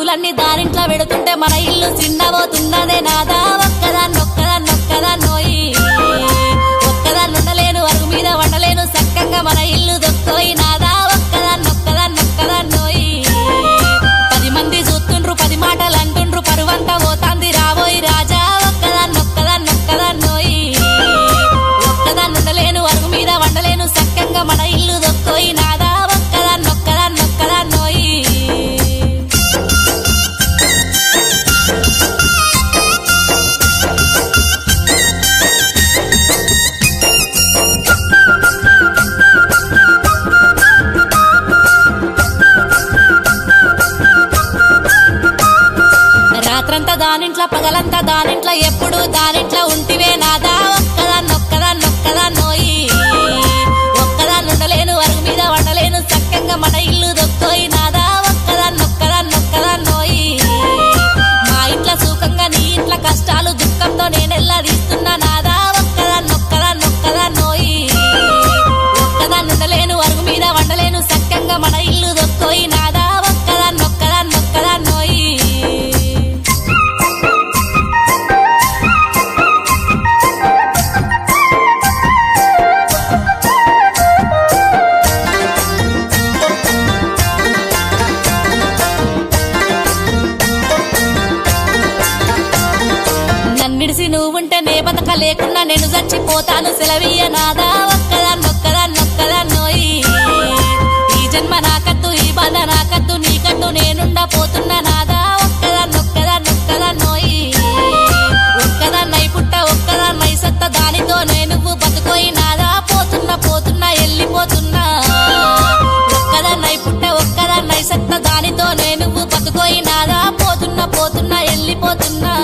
దిక్కులన్నీ దారింట్లో పెడుతుంటే మన ఇల్లు చిన్నబోతున్నదే నాదా ఒక్కదాన్ని ఒక్కదాన్ని ఒక్కదాన్నోయి ఒక్కదాన్ని ఉండలేను అరుగు మీద వండలేను సక్కంగా మన ఇల్లు దొక్కోయి నాదా ఒక్కదాన్ని ఒక్కదాన్ని ఒక్కదాన్నోయి పది మంది చూస్తుండ్రు పది మాటలు అంటుండ్రు పరువంతా పోతాంది రాబోయి రాజా ఒక్కదాన్ని ఒక్కదాన్ని ఒక్కదాన్నోయి ఒక్కదాన్ని ఉండలేను అరుగు మీద వండలేను సక్కంగా మన ఇల్లు దొక్కోయి నాదా ఒక్కదాన్ని ఒక్కదాన్ని ఒక్కదాన్నోయి రాత్రంతా దానింట్లో పగలంతా దానింట్లో ఎప్పుడు దానింట్లో ఉంటివే నాదా ఒక్కదాన్ని ఒక్కదాన్ని ఒక్కదాన్నోయి ఒక్కదాన్ని ఉండలేను అరుగు మీద వండలేను చక్కగా మన ఇల్లు దొక్కోయి నాదా ఒక్కదాన్ని ఒక్కదాన్ని ఒక్కదాన్నోయి మా ఇంట్లో సుఖంగా నీ ఇంట్లో కష్టాలు దుఃఖంతో నేనెల్లా తీస్తున్నా నాదా ఒక్కదాన్ని ఒక్కదాన్ని ఒక్కదాన్నోయి ఒక్కదాన్ని ఉండలేను అరుగు మీద వండలేను చక్కగా మన ఇల్లు దొక్కోయి నాదా ఒక్కదాన్ని ఒక్కదాన్ని ఒక్కదాన్నోయి నన్నిడిసి నువ్వుంటే నే బతక లేకుండా నేను చచ్చిపోతాను సెలవీయ నాదా ఒక్కదాన్ని ఒక్కదాన్ని ఒక్కదాన్నోయి ఈ జన్మ నాకద్దు ఈ బాధ నాకద్దు నీకద్దు నేనుండా పోతున్నా నాదా ఒక్కదాన్ని ఒక్కదాన్ని ఒక్కదాన్నోయి ఒక్కదాన్నై పుట్ట ఒక్కదాన్నై సత్త దానితో నేను బతుకోయి నాదా పోతున్నా పోతున్నా వెళ్ళిపోతున్నా ఒక్కదాన్నై పుట్ట ఒక్కదాన్నై సత్త దానితో నేను బతుకోయి నాదా పోతున్నా పోతున్నా వెళ్ళిపోతున్నా